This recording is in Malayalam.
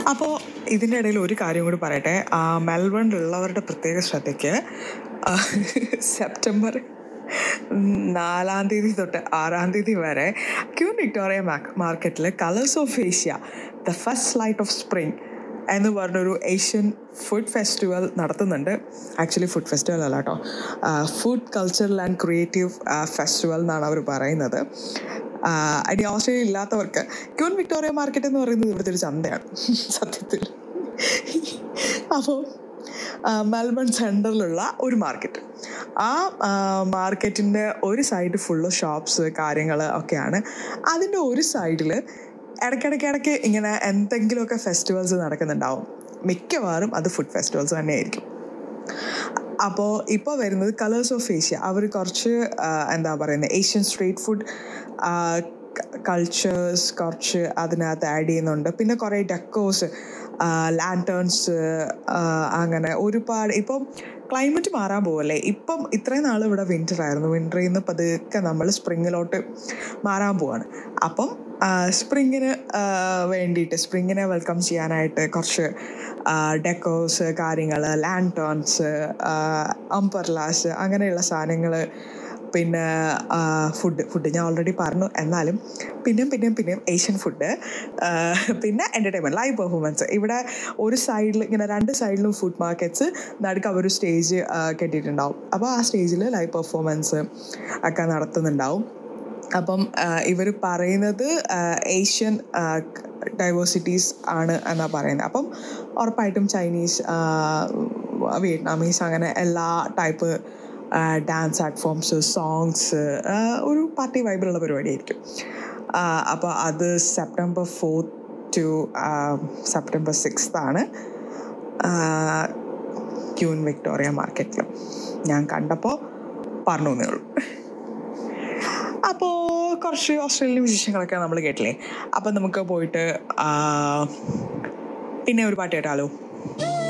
അപ്പോൾ ഇതിൻ്റെ ഇടയിൽ ഒരു കാര്യം കൂടി പറയട്ടെ ആ, മെൽബണിലുള്ളവരുടെ പ്രത്യേക ശ്രദ്ധയ്ക്ക് ആ, സെപ്റ്റംബർ നാലാം തീയതി തൊട്ട് ആറാം തീയതി വരെ ക്യൂൻ വിക്ടോറിയ മാർക്കറ്റിൽ colours of Asia the first light of spring എന്ന് പറഞ്ഞൊരു ഏഷ്യൻ ഫുഡ് ഫെസ്റ്റിവൽ നടത്തുന്നുണ്ട് ആക്ച്വലി ഫുഡ് ഫെസ്റ്റിവൽ അല്ല കേട്ടോ food cultural and creative festival എന്നാണ് അവർ പറയുന്നത് ഐഡിയ ഓസ്ട്രേലിയ ഇല്ലാത്തവർക്ക് ക്യൂൻ വിക്ടോറിയ മാർക്കറ്റ് എന്ന് പറയുന്നത് ഇവിടുത്തെ ഒരു ചന്തയാണ് സത്യത്തിൽ അപ്പോൾ മെൽബൺ സെൻറ്ററിലുള്ള ഒരു മാർക്കറ്റ് ആ മാർക്കറ്റിൻ്റെ ഒരു സൈഡ് ഫുള്ള് ഷോപ്സ് കാര്യങ്ങൾ ഒക്കെയാണ് അതിൻ്റെ ഒരു സൈഡിൽ ഇടയ്ക്കിടയ്ക്ക് ഇടയ്ക്ക് ഇങ്ങനെ എന്തെങ്കിലുമൊക്കെ ഫെസ്റ്റിവൽസ് നടക്കുന്നുണ്ടാവും മിക്കവാറും അത് ഫുഡ് ഫെസ്റ്റിവൽസ് തന്നെയായിരിക്കും അപ്പോൾ ഇപ്പോൾ വരുന്നത് കളേഴ്സ് ഓഫ് ഏഷ്യ അവർ കുറച്ച് ആ, എന്താ പറയുന്നത് ഏഷ്യൻ സ്ട്രീറ്റ് ഫുഡ് കൾച്ചേഴ്സ് കുറച്ച് അതിനകത്ത് ആഡ് ചെയ്യുന്നുണ്ട് പിന്നെ കുറേ ഡെക്കോസ് ലാൻറ്റേൺസ് അങ്ങനെ ഒരുപാട് ഇപ്പം ക്ലൈമറ്റ് മാറാൻ പോവല്ലേ ഇപ്പം ഇത്രയും നാൾ ഇവിടെ വിൻ്റർ ആയിരുന്നു വിൻ്ററിൽ നിന്ന് പതുക്കെ നമ്മൾ സ്പ്രിങ്ങിലോട്ട് മാറാൻ പോവാണ് അപ്പം സ്പ്രിങ്ങിന് വേണ്ടിയിട്ട് സ്പ്രിങ്ങിനെ വെൽക്കം ചെയ്യാനായിട്ട് കുറച്ച് ഡെക്കോസ് കാര്യങ്ങൾ ലാൻറ്റേൺസ് അംപർലാസ് അങ്ങനെയുള്ള സാധനങ്ങൾ പിന്നെ ഫുഡ് ഫുഡ് ഞാൻ ഓൾറെഡി പറഞ്ഞു എന്നാലും പിന്നെയും പിന്നെയും പിന്നെയും ഏഷ്യൻ ഫുഡ് പിന്നെ എൻ്റർടൈൻമെൻറ്റ് ലൈവ് പെർഫോമൻസ് ഇവിടെ ഒരു സൈഡിൽ ഇങ്ങനെ രണ്ട് സൈഡിലും ഫുഡ് മാർക്കറ്റ്സ് നടുക്ക് അവർ സ്റ്റേജ് കെട്ടിയിട്ടുണ്ടാവും അപ്പോൾ ആ സ്റ്റേജിൽ ലൈവ് പെർഫോമൻസ് ഒക്കെ നടത്തുന്നുണ്ടാവും അപ്പം ഇവർ പറയുന്നത് ഏഷ്യൻ ഡൈവേഴ്സിറ്റീസ് ആണ് എന്നാണ് പറയുന്നത് അപ്പം ഉറപ്പായിട്ടും ചൈനീസ് വിയറ്റ്നാമീസ് അങ്ങനെ എല്ലാ type dance art forms songs ഒരു പാർട്ടി വൈബിലുള്ള പരിപാടിയായിരിക്കും അപ്പോൾ അത് September fourth to September sixth ആണ് ക്യൂൻ വിക്ടോറിയ മാർക്കറ്റിൽ ഞാൻ കണ്ടപ്പോൾ പറഞ്ഞു എന്നേ ഉള്ളൂ അപ്പോൾ കുറച്ച് ഓസ്ട്രേലിയൻ വിശേഷങ്ങളൊക്കെ നമ്മൾ കേട്ടില്ലേ അപ്പം നമുക്ക് പോയിട്ട് ആ, പിന്നെ ഒരു പാട്ട് കേട്ടാലോ